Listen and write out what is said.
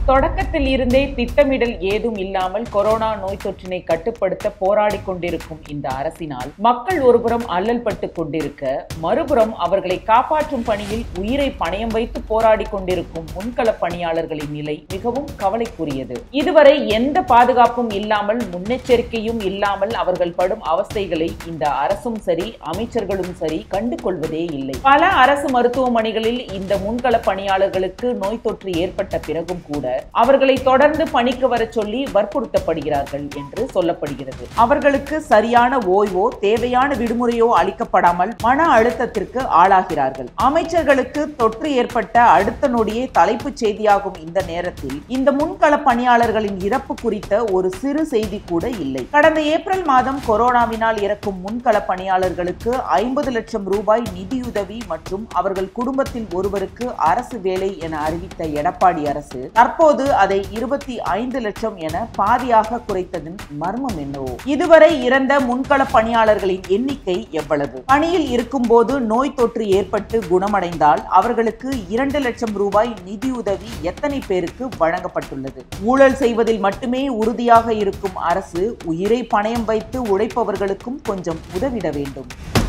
தொடக்கத்தில் இருந்தே திட்டமிடல் ஏதும் இல்லாமல் கொரோனா நோய் தொற்றினை கட்டுப்படுத்த போராடி கொண்டிருக்கும் இந்த அரசினால் மக்கள் ஒருபுறம் அல்லல் பட்டு கொண்டிருக்க மறுபுறம் அவர்களை காப்பாற்றும் பணியில் உயிரை பணயம் வைத்து போராடி கொண்டிருக்கும் முன்கள பணியாளர்களின் நிலை மிகவும் கவலைக்குரியது இதுவரை எந்த பாதுகாப்பும் இல்லாமல் முன்னெச்சரிக்கையும் இல்லாமல் அவர்கள் படும் அவஸ்தைகளை இந்த அரசும் சரி அமைச்சர்களும் சரி கண்டு கொள்வதே இல்லை பல அரசு மருத்துவமனைகளில் இந்த முன்கள பணியாளர்களுக்கு நோய் தொற்று ஏற்பட்ட பிறகும் கூட அவர்களை தொடர்ந்து பணிக்கு வர சொல்லி வற்புறுத்தப்படுகிறார்கள் என்று சொல்லப்படுகிறது அவர்களுக்கு சரியான ஓய்வோ தேவையான விடுமுறையோ அளிக்கப்படாமல் மன அழுத்தத்திற்கு ஆளாகிறார்கள் அமைச்சர்களுக்கு தொற்று ஏற்பட்ட அடுத்த நொடியே தலைப்புச் செய்தியாகும் இந்த நேரத்தில் இந்த முன்கள பணியாளர்களின் இறப்பு குறித்த ஒரு சிறு செய்தி கூட இல்லை கடந்த ஏப்ரல் மாதம் கொரோனாவினால் இறக்கும் முன்கள பணியாளர்களுக்கு ஐம்பது லட்சம் ரூபாய் நிதியுதவி மற்றும் அவர்கள் குடும்பத்தில் ஒருவருக்கு அரசு வேலை என அறிவித்த எடப்பாடி அரசு தற்போது அதை இருபத்தி ஐந்து லட்சம் என பாதியாக குறைத்ததன் மர்மம் என்னவோ இதுவரை இறந்த முன்கள பணியாளர்களின் எண்ணிக்கை எவ்வளவு பணியில் இருக்கும்போது நோய் தொற்று ஏற்பட்டு குணமடைந்தால் அவர்களுக்கு இரண்டு லட்சம் ரூபாய் நிதியுதவி எத்தனை பேருக்கு வழங்கப்பட்டுள்ளது ஊழல் செய்வதில் மட்டுமே உறுதியாக இருக்கும் அரசு உயிரை பணயம் வைத்து உழைப்பவர்களுக்கும் கொஞ்சம் உதவிட வேண்டும்